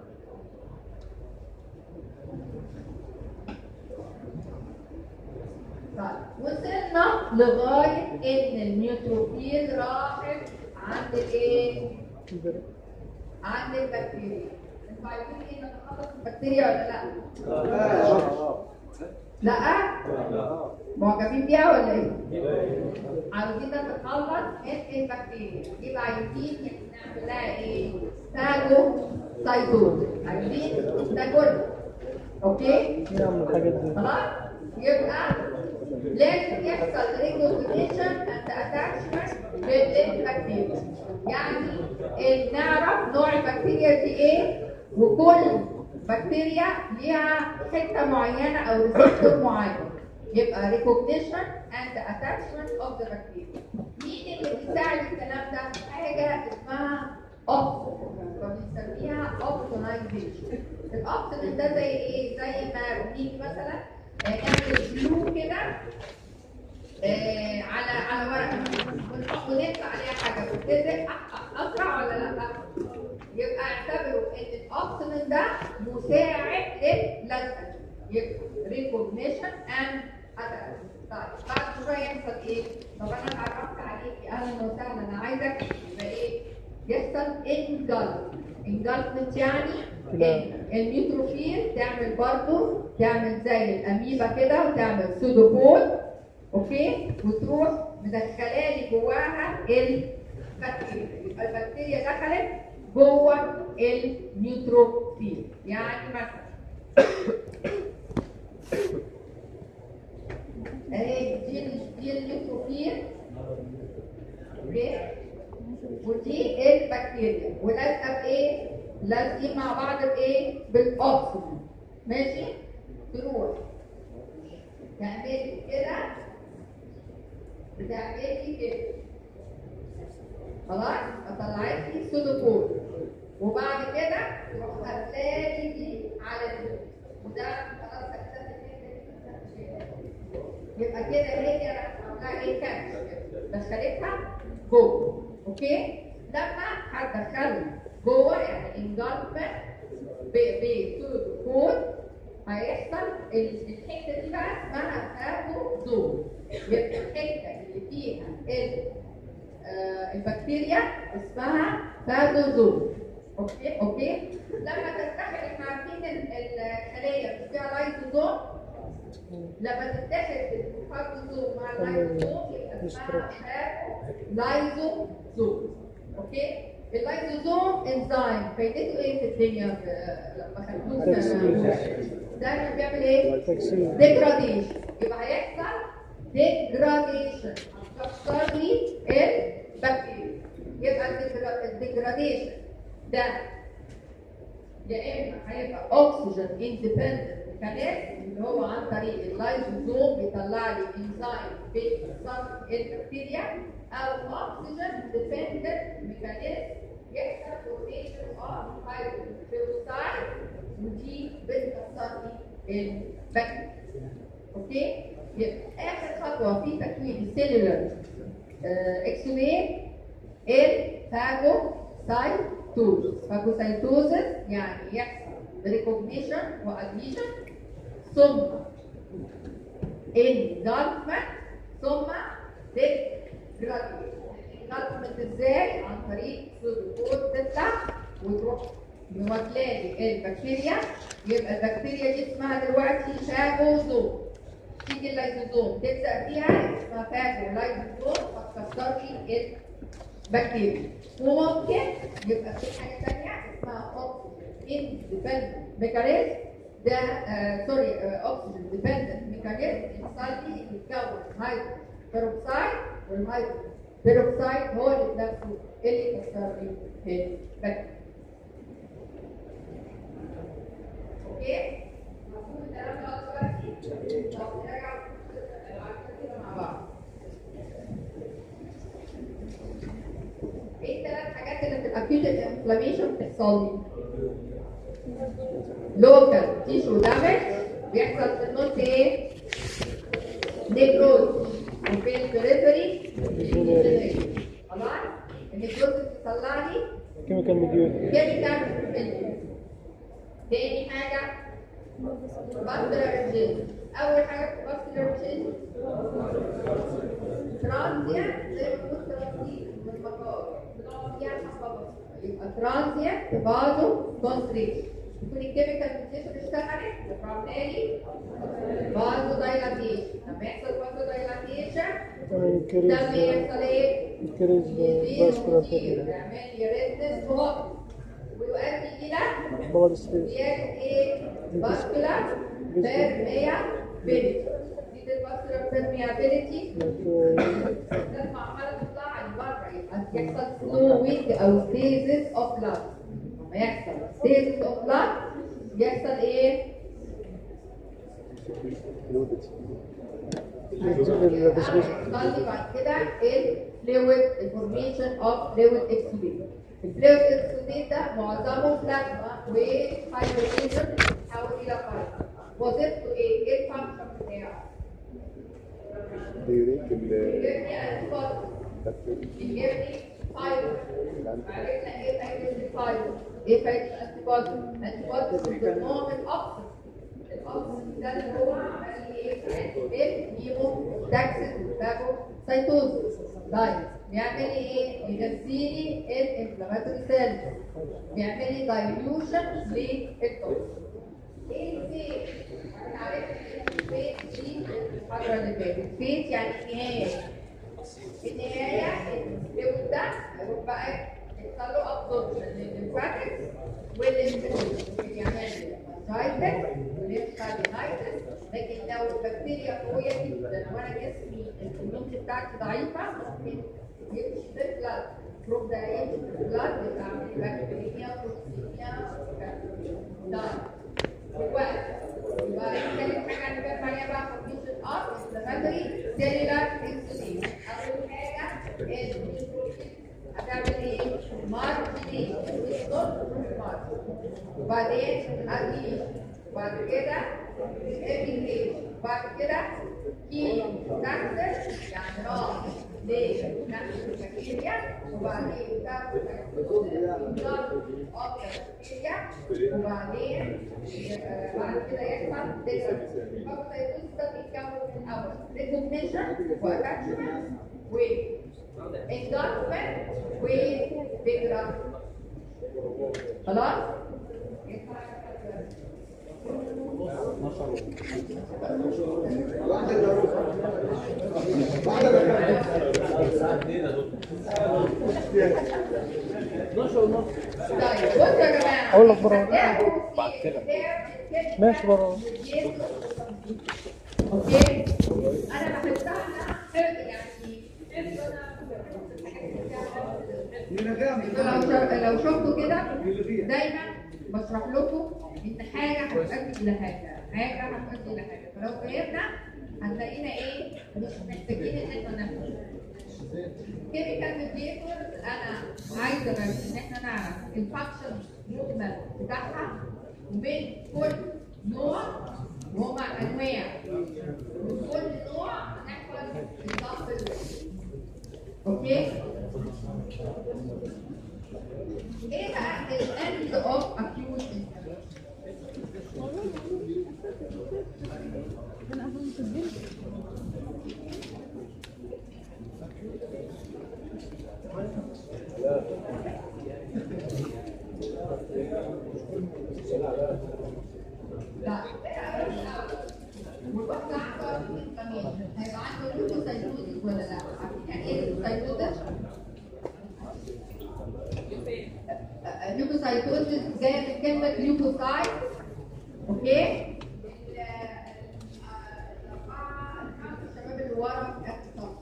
طيب وصلنا لغايه ان النيوتروفيل راحت عند الايه؟ عند البكتيريا. انتوا عايزين ايه نتخلص من البكتيريا ولا لا؟ لا؟ معجبين بيها ولا ايه؟ عاوزين نتخلص من البكتيريا يبقى عايزين نعمل لها ايه؟ تاجو سايتوز عايزين تاجو اوكي؟ نعمل الحاجات دي خلاص يبقى لازم يحصل ريكوجنيشن اند اتاتشمنت للبكتيريا يعني ال- نعرف نوع البكتيريا دي ايه وكل بكتيريا ليها حته معينه او ريسبتور معين يبقى ريكوجنيشن اند اتاتشمنت اوف ذا بكتيريا مين اللي بيساعد الكلام ده حاجه اسمها اوبسون فبنسميها اوبسونايزيشن الاوبسون ده زي ايه زي ما بنيجي مثلا آه، نعمل بلو كده آه، على على ورقه ونحط ونكتب عليها حاجه وتلزق أ- أ- اسرع ولا لا؟ يبقى اعتبروا ان الاوبسون ده مساعد للزقه يبقى ريكوجنيشن اند طيب بعد شويه يحصل ايه؟ طب انا اتعرفت عليكي اهلا وسهلا انا عايزك يبقى ايه؟ يحصل انجلف انجلفمنت يعني لا. إن النيوتروفيل تعمل برضه تعمل زي الاميبا كده وتعمل سودوبود اوكي وتروح مدخلالي جواها البكتيريا يبقى البكتيريا دخلت جوه النيوتروفيل يعني مثلا اهي دي ال- دي النيوتروفيل اوكي ودي البكتيريا ولازقه بايه؟ لازقين مع بعض بايه؟ بالاكسجين ماشي؟ تروح تعملي كده بتعملي كده خلاص طلعت لي سودوكود وبعد كده تروح هتلاقي دي على دي وده خلاص اكتبت يبقى كده هي راح عاملاها ايه كام دخلتها جوه اوكي لما هتدخلها جوه يعني انجلفمنت بسودوكود هيحصل ال- الحته دي بقى اسمها فاجو زون يبقى الحته اللي فيها ال- آه، البكتيريا اسمها فاجوزوم اوكي اوكي لما تتحد احنا عارفين ال- الخليه مش فيها لايزوزوم لما تتحد الفاجوزوم مع اللايزوزوم يبقى اسمها لايزوزوم اوكي اللايزوزوم انزيم فايدته ايه في الدنيا في- لما خدتوه تكسير. ده بيعمل ايه؟ تكسير ديجراديشن يبقى هيحصل ديجراديشن هتكسر لي البكتيريا يبقى الديجراديشن ده يا اما هيبقى اوكسجين اندبندنت ميكانيزم اللي هو عن طريق اللايزوزوم بيطلع لي انزيم بيكسر البكتيريا او اوكسجين ديبندنت ميكانيزم يحصل فورميشن اوف هيدروكسيد ودي بتكسر لي البكتيريا اوكي يبقى اخر خطوه في تكوين السيلولر اكسومين الفاجوسايتوزس فاجوسايتوزس يعني يحصل ريكوجنيشن وادميشن ثم انجلفمنت ثم ديجراديشن انجلفمنت ازاي عن طريق سودوكود تطلع وتروح مواكلالي البكتيريا يبقى البكتيريا دي اسمها دلوقتي فاجوزوم تيجي اللايزوزوم تلزق فيها اسمها فاجو لايزوزوم فتكسر لي البكتيريا وممكن يبقى في حاجه ثانيه اسمها اوكسجين اندبندنت ميكانيزم ده آه سوري اوكسجين ديبندنت ميكانيزم يحصل لي يتكون هيدرو بيروكسايد والهيدرو بيروكسايد هو اللي بنفسه اللي يكسر لي البكتيريا اوكي مفهوم الكلام ده دلوقتي طب نرجع كده مع بعض ايه الثلاث حاجات اللي في الاكيوت انفلاميشن بتحصل لي لوكال تيشو دامج بيحصل في النص ايه نيكروز وفي البريفري خلاص النيكروز بتطلع لي كيميكال مديول كيميكال تاني حاجة باسكولار جين أول حاجة في باسكولار جين ترانزيا زي ما قلت ترانزيت من المطار بنقعد فيها حبة بسيطة يبقى ترانزيا بازو كونستريشن يكون الكيميكال ميوتيشن اشتغلت وعمالي بازو دايلاتيشن لما يحصل بازو دايلاتيشن انكريز ده بيحصل ايه؟ انكريز يزيد فاسكولار ويزيد فيبر يعمل يردس وهو ويؤدي إلى بلاد ستريس زيادة ايه؟ باسكولار بيرميابيلتي دي الباسكولار بيرميابيلتي لما عمالة تطلع لبره يبقى يحصل فلويد او ستيزس اوف بلاد لما يحصل ستيزس اوف بلاد يحصل ايه؟ يحصل بعد كده الفلويد الفورميشن اوف فلويد اكسوديت الفلويد اكسوديت ده معظمه بلازما وهيدروجين بيتحول الى فايبر وظيفته ايه؟ ايه الفانكشن بتاعه؟ ديوريت ال بيبني انتيبودي بيبني فايبر عرفنا ايه فايده الفايبر؟ ايه فايده الانتيبودي؟ الانتيبودي من ضمنهم الاكسجين الاكسجين ده اللي هو عمل ايه؟ الهيمو تاكسيس فاجو سيتوزس دايت بيعمل ايه؟ بيغذيني الانفلاماتوري سيلز بيعمل لي دايليوشن للتوكسين ايه الفيت؟ انا عرفت الفيت دي المحاضره اللي فاتت فيت يعني نهايه النهايه الفلويد ده هيروح بقى يحصل له ابزوربشن للليمفاتكس والليمفاتكس يعمل لي ماستايتس وليمفادينايتس لكن لو البكتيريا قويه جدا وانا جسمي الاميونتي بتاعتي ضعيفه ممكن يمشي في البلاد الميكروب ده يمشي في البلاد يعمل بكتيريا توكسيميا دايت دلوقتي يبقى تالت حاجه هنتكلم عليها بقى فورميشن اوف انفلاماتوري سيلولار انسولين اول حاجه النيوتروفيل هتعمل ايه؟ مارجنين بالظبط مارج وبعدين ادي وبعد كده ابيكيشن وبعد كده كي تاكسس يعني راح لنفس البكتيريا وبعدين تاخد بكتيريا وبعدين آه، بعد كده يحصل ديسكس فالسيتوز ده بيتكون من اول ريكوجنيشن واتاتشمنت و engulfment وفكرة خلاص؟ طيب بصوا يا جماعة أقول لك برا. بعد كده ماشي برا اوكي انا بحسها انها يعني لو شا- لو شفتوا كده دايما بشرح لكم ان حاجه هتؤدي الى حاجه حاجه هتؤدي الى حاجه فلو فهمنا هتلاقينا ايه مش محتاجين ان احنا نفهم كيميكال ميديتور انا عايزه بس ان احنا نعرف الفانكشن مجمل بتاعها ومن كل نوع وهما انواع من كل نوع نحفظ الضغط اوكي ايه بقى الاند اوف اكيوت لا والوقت عنده كمان هيبقى عنده ليوكوسايتوزيس ولا لا؟ عارفين يعني ايه ليوكوسايتوزيس؟ ليوكوسايتوزيس جايه من كلمه ليوكوسايت اوكي؟ ال- آه، الأربعة الشباب اللي ورا في آخر صف.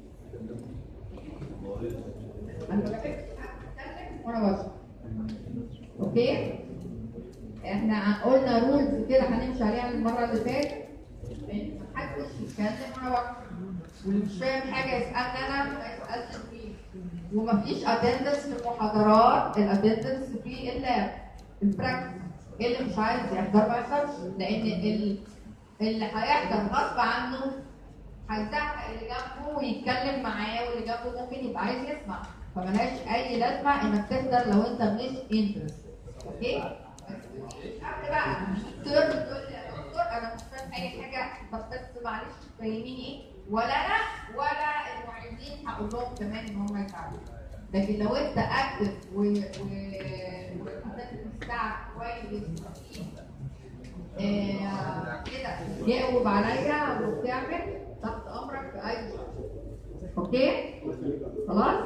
انا بكتب هتكلم وانا بشرح اوكي؟ احنا قلنا رولز كده هنمشي عليها المره اللي فاتت ان محدش يتكلم وانا بشرح واللي مش فاهم حاجه يسالني انا ما يسالش فيه ومفيش اتندنس في المحاضرات الاتندنس في اللاب البراكتس اللي مش عايز يحضر ما يحضرش لان ال- اللي هيحضر غصب عنه هيزعق اللي جنبه ويتكلم معاه واللي جنبه ممكن يبقى عايز يسمع فملهاش اي لازمه انك تحضر لو انت مش انترست اوكي قبل بقى تقدر تقول لي يا دكتور انا مش فاهم اي حاجه طب بس معلش فاهميني ايه ولا انا ولا المعيدين هقول لهم كمان ان هم يساعدوا لكن لو انت اكتف و و بتاعك كويس آه، كده جاوب عليا وبتعمل تحت امرك في اي شيء اوكي خلاص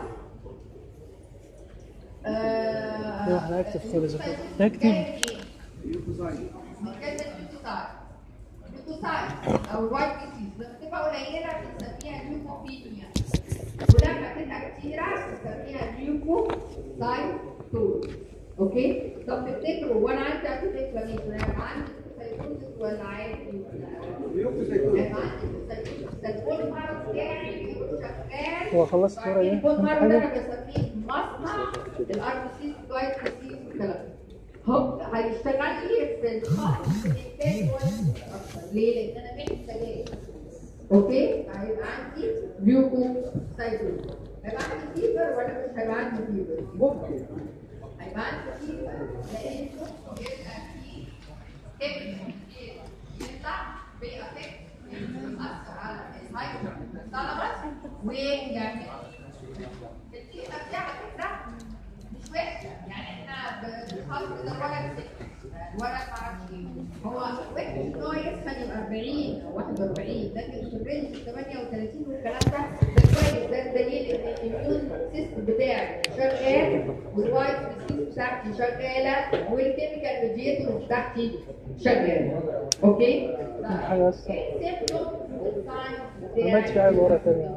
آه، لا، احنا هنكتب خالص. الفيروس نكتب. جاي منين؟ من كلمة ليوكوسايت ليوكوسايت او الوايت ديزيز لما تبقى قليلة بنسميها ليوكوبينيا ولما تبقى كتيرة بنسميها ليوكوسايتوز اوكي طب تفتكروا وانا عندي اكيد انفلاميشن هيبقى عندي ليوكوسايتوز ولا عادي ولا هيبقى عندي ليوكوسايتوز ده كل مرض بتاعي شغال هو خلص الصورة وبعدين ايه؟ كل مرض ده حاجة؟ انا بسميه مصنع الار بي سي وايت بي سي والكلام ده هو هيشتغل لي في الخط الانتاج والأكثر. ليه؟ لان انا محتاجاه اوكي هيبقى عندي ليوكوسايتوز هيبقى عندي فيبر ولا مش هيبقى عندي فيبر؟ ممكن هيبقى عندي فيبر لانه بيبقى فيه كيميكال كتير بيطلع بيأفكت بيأثر على الهايبوثالاموس ويعمل الكلمه دي على فكره مش وحشه يعني احنا بنحط ده ورق ست ورق معرفش ايه هو وحش ان هو يسخن يبقى 40 او 41 لكن في الرينج 38 والكلام ده ده كويس ده دليل ان الاميون سيستم بتاعي شغال والوايت سيستم بتاعتي شغاله والكيميكال ميديتور بتاعتي شغاله اوكي؟ حاجة بس. السيمبتوم والساين ما عملتش في حاجة ورا تاني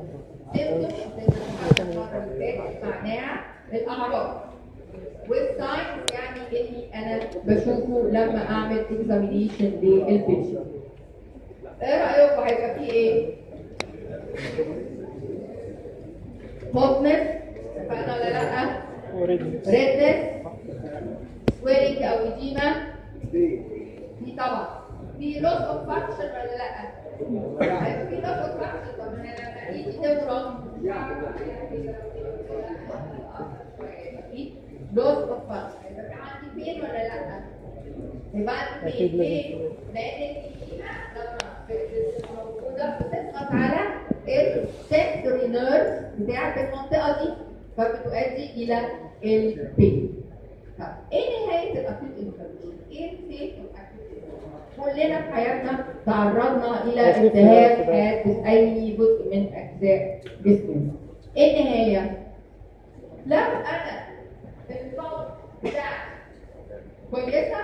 معناها الاعراض والساينس يعني اني انا بشوفه لما اعمل اكزامينيشن للبيشنت ايه رايكم هيبقى فيه ايه؟ هوتنس اتفقنا ولا لا؟ وريدني redness swelling او edema في طبعا في loss of function ولا لا؟ هيبقى في loss of function طب انا لما ايدي تبرد في loss of function هيبقى في عندي فين ولا لا؟ يبقى عندي أكيد فين؟ لازم. ليه؟ لان الإديمة لما موجودة بتضغط على السنسوري نيرف بتاعت المنطقة دي فبتؤدي إلى البين. طب ايه نهايه الاكيوت انفلاميشن؟ ايه الفيت كلنا في حياتنا تعرضنا الى أكيد التهاب كده. حاد اي جزء من اجزاء جسمنا. ايه النهايه؟ لو انا الباور بتاعتي كويسه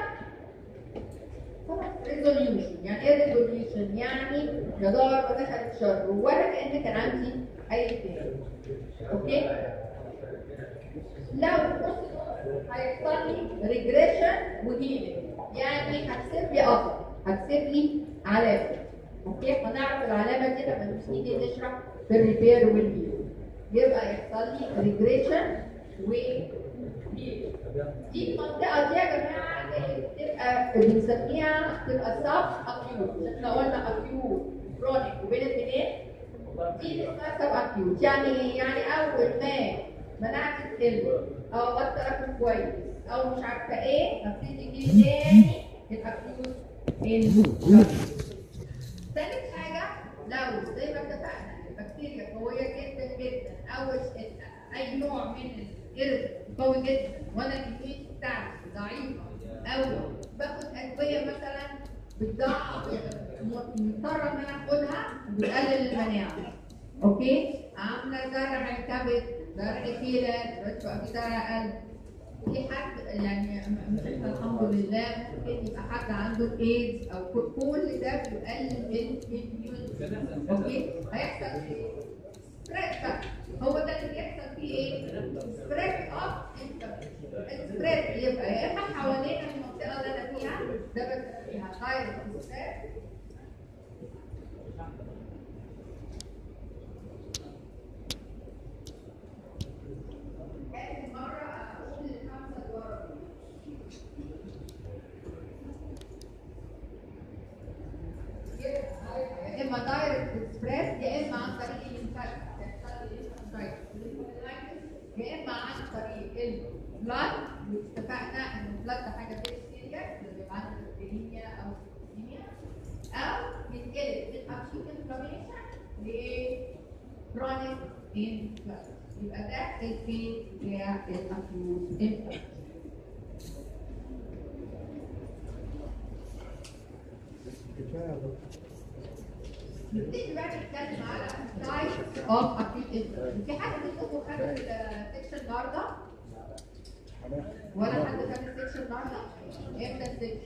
ريزوليوشن يعني ايه ريزوليوشن؟ يعني جدار ودخل الشر ولا كان كان عندي اي التهاب. اوكي؟ لو بص هيحصل لي ريجريشن وهيلينج يعني هتسيب لي اثر هتسيب لي علامه اوكي هنعرف العلامه دي لما نيجي نشرح في الريبير والهيلينج يبقى يحصل لي ريجريشن و دي المنطقه دي يا جماعه اللي بتبقى بنسميها تبقى سب اكيوت احنا قلنا اكيوت كرونيك وبين الاثنين دي اسمها سب اكيوت يعني ايه؟ يعني اول ما منعت الكلمه او بطل اكل كويس او مش عارفه ايه ابتدي تجيلي تاني الاكيوت ان ثالث حاجه لو زي ما اتفقنا البكتيريا قويه جدا جدا او اي نوع من الارث قوي جدا وانا الاميونيتي بتاعتي ضعيفه او باخد ادويه مثلا بتضعف مضطره ان انا اخدها بتقلل المناعه اوكي عامله زرع كبد زرع كلى دلوقتي بقى في زرع قلب في حد يعني مش احنا الحمد لله ممكن يبقى حد عنده ايدز او ك- كل ده بيقلل من الاميونيتي اوكي هيحصل ايه؟ سبريد بقى هو ده اللي بيحصل فيه ايه؟ سبريد اوف سبريد يبقى يا اما حوالين المنطقه اللي انا فيها ده بسميها دايركت سبريد آخر مرة أقول الخمسة اللي ورا دول. يا اما دايركت اكسبريس يا اما عن طريق الانفكشن يا اما عن طريق البلاد واتفقنا ان البلاد ده حاجه فيري سيريس اللي بيبقى عنده بكتيريا او سيستيميا او يتقلب من اكيوت انفلاميشن لايه؟ كرونيك انفلاميشن يبقى ده الفيز بتاع الاكيوت انفلاميشن نبتدي بقى نتكلم على types of acute inflammation. في حد منكم خد السكشن النهارده؟ ولا حد خد السكشن النهارده؟ امتى السكشن؟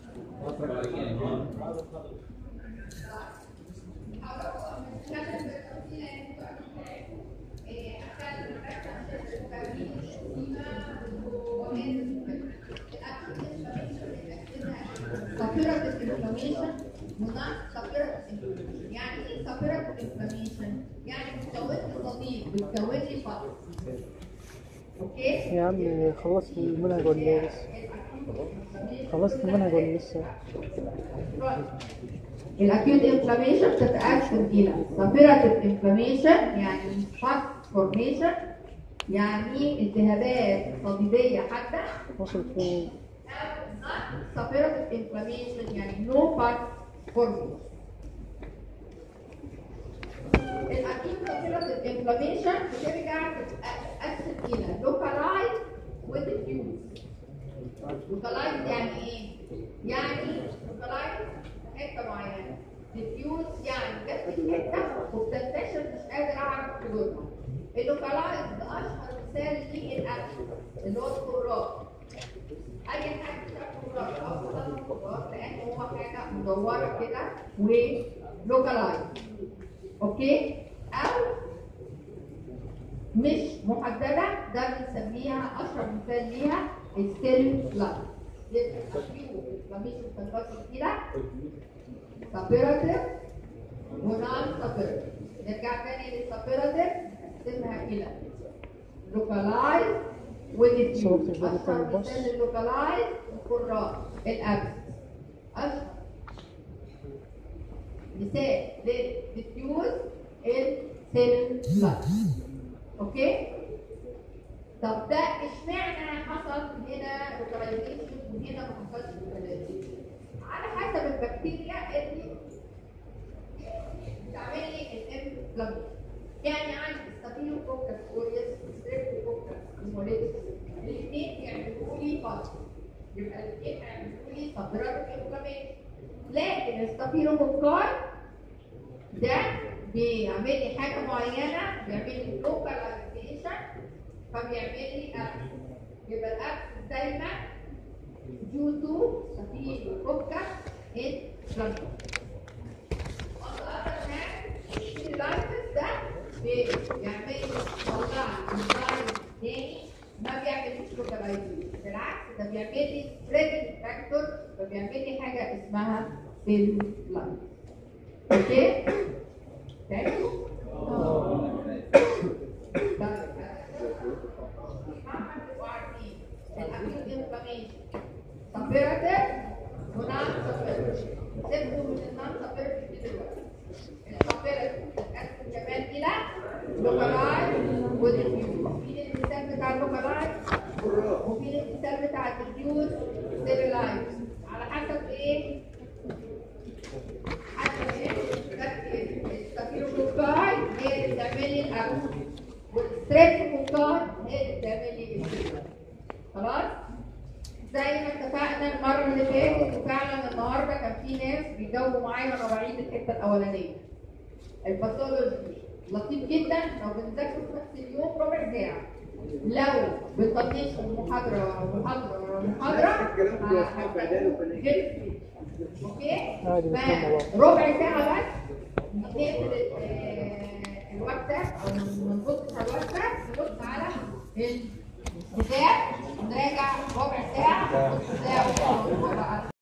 Saturated inflammation ونون saturated inflammation يعني ايه saturated inflammation؟ يعني بتكون لي صديد بتكون لي فقر اوكي؟ يا عم خلصت المنهج ولا ايه لسه؟ خلصت المنهج ولا لسه؟ الاكيوت انفلاميشن بتتقسم الى سابيراتيف انفلاميشن يعني فاست فورميشن يعني التهابات صديديه حاده وصلت فين؟ سابيراتيف انفلاميشن يعني نو فاست فورميشن الاكيوت سابيراتيف انفلاميشن بترجع تتقسم الى لوكالايز وديفيوز لوكالايز يعني ايه؟ يعني لوكالايز حته معينه ديفيوز يعني جت في حته وبتنتشر مش قادر اعرف حدودها اللوكالايز ده اشهر مثال ليه الاكل اللي هو الكرات اي حاجه فيها كرات او خصوصا الكرات لان هو حاجه مدوره كده ولوكالايز اوكي او مش محدده ده بنسميها اشهر مثال ليها السيل لاين يبقى التشبيه والانفلاميشن بتنقسم الى سابيراتيف ونون سابيراتيف نرجع تاني للسابيراتيف نقسمها الى لوكالايز سبقت والديفيوز الفيديو اشهر كان الباص. مثال اللوكالايز القراء الابس اشهر مثال للديفيوز السيل بلاد اوكي طب ده اشمعنى حصل هنا لوكاليزيشن وهنا ما حصلش لوكاليزيشن على حسب البكتيريا اللي بتعمل لي الانفلاميشن يعني عندي ستافيلوكوكس اوريوس ستريبتوكوكس هيموليتس الاثنين يعملوا لي فاست يبقى الاثنين هيعملوا لي سبراتيك انفلاميشن لكن الستافيلوكوكاي ده بيعمل لي حاجه معينه بيعمل لي لوكاليزيشن فبيعمل لي اكس يبقى الاكس دايما due to staphylococcus inflammation. On the other hand, cellulitis ده بيعمل لي طلع انزيم تاني ما بيعملش localization بالعكس ده بيعمل لي spreading factor فبيعمل لي حاجه اسمها cellulitis. اوكي؟ تاني؟ طيب الأكيوت انفلاميشن سبيراتيف ونان سبيراتيف سيبكم من النان سبيراتيف دي دلوقتي السبيراتيف بتتقسم كمان إلى لوكالايز وديفيوز في المثال بتاع اللوكالايز وفي المثال بتاع الديفيوز سيريلايز على حسب إيه؟ حسب إيه؟ الستافيلوكوكاي هي اللي بتعمل لي الأكل والستريبتوكوكاي هي اللي بتعمل لي الفيروس خلاص زي ما اتفقنا المره اللي فاتت وفعلا النهارده كان في ناس بيجاوبوا معايا وانا بعيد الحته الاولانيه الباثولوجي لطيف جدا لو بنذاكره في نفس اليوم ربع ساعه لو بنطنشه محاضره ورا محاضره ورا محاضره هتبقى جد. اوكي عادي، بنفهم بعض. ربع ساعه بس نقفل ال- الواتساب او ما نبصش على الواتساب نبص على الكتاب نراجع ربع ساعه نص ساعه وربع